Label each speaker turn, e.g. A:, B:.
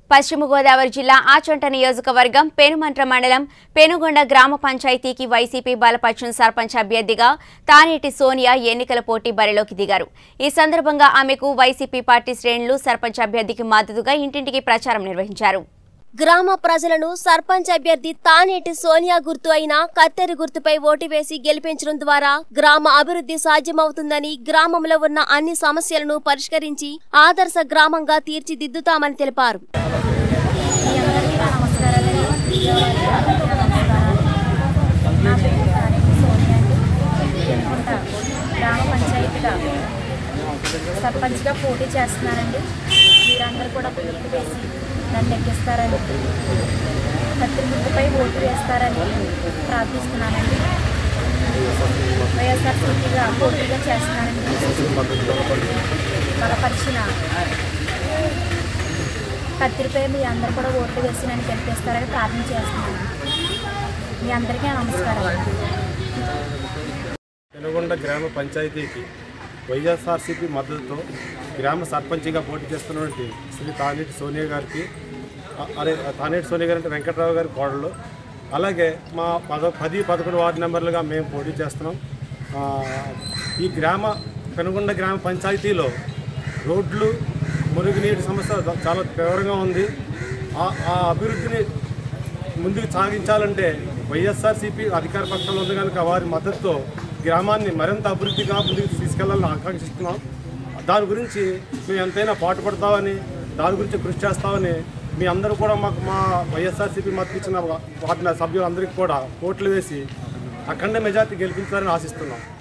A: పశ్చిమ గోదావరి జిల్లా ఆచంట నియోజకవర్గం పెనుమంట్ర మండలం పెనుగొండ గ్రామ పంచాయతీకి వైసీపీ బలపక్షం సర్పంచ్ అభ్యర్థిగా తానేటి సోనియా ఎన్నికల పోటీ బరిలోకి దిగారు ఈ సందర్భంగా ఆమెకు వైసీపీ పార్టీ శ్రేణులు సర్పంచ్ అభ్యర్థికి మద్దతుగా ఇంటింటికి ప్రచారం నిర్వహించారు
B: గ్రామ ప్రజలను సర్పంచ్ అభ్యర్థి తానేటి సోనియా గుర్తు అయిన కత్తెరి గుర్తుపై ఓటు వేసి గెలిపించడం ద్వారా గ్రామ అభివృద్ధి సాధ్యమవుతుందని గ్రామంలో ఉన్న అన్ని సమస్యలను పరిష్కరించి ఆదర్శ గ్రామంగా తీర్చిదిద్దుతామని తెలిపారు
C: మీ అందరికీ నా నమస్కారాలండి విజయవాడ నమస్కారాలు నా పేరు తానేటి సోనియా అండి పెనుకుంట గ్రామ పంచాయతీగా సర్పంచ్గా పోటీ చేస్తున్నానండి మీరందరూ కూడా ఓటు వేసి నన్ను ఎక్కిస్తారని కత్తి గుర్తుపై ఓటు వేస్తారని ప్రార్థిస్తున్నానండి వైఎస్ఆర్సీపీగా పోటీగా చేస్తున్నానండి బలపరిచిన కత్తిరిపై మీ అందరు కూడా ఓట్లు వేసి నన్ను గెలిపిస్తారని ప్రార్థన చేస్తున్నాను మీ అందరికీ నమస్కారం
D: పెనుగొండ గ్రామ పంచాయతీకి వైఎస్ఆర్సీపీ మద్దతుతో గ్రామ సర్పంచ్గా పోటీ చేస్తున్నటువంటి శ్రీ తానేటి సోనియా గారికి అ- అరే తానేటి సోనియా గారు అంటే వెంకట్రావు గారి కోడలు అలాగే మా పద పది పదకొండు వార్డు నెంబర్లుగా మేము పోటీ చేస్తున్నాం ఆ, ఈ గ్రామ పెనుగొండ గ్రామ పంచాయతీలో రోడ్లు మురుగునీటి సమస్య ద- చాలా తీవ్రంగా ఉంది ఆ ఆ అభివృద్ధిని ముందుకు సాగించాలంటే వైఎస్ఆర్సీపీ అధికార పక్షంలో ఉంది కనుక వారి మద్దతుతో గ్రామాన్ని మరింత అభివృద్ధిగా ముందుకు తీసుకెళ్లాలని ఆకాంక్షిస్తున్నాం దాని గురించి మేము ఎంతైనా పాటుపడతామని దాని గురించి కృషి చేస్తామని మీ అందరూ కూడా మాకు మా వైఎస్ఆర్సీపీ మద్దతు ఇచ్చిన వార్డు సభ్యులందరికీ కూడా ఓట్లు వేసి అఖండ మెజార్టీ గెలిపించాలని ఆశిస్తున్నాం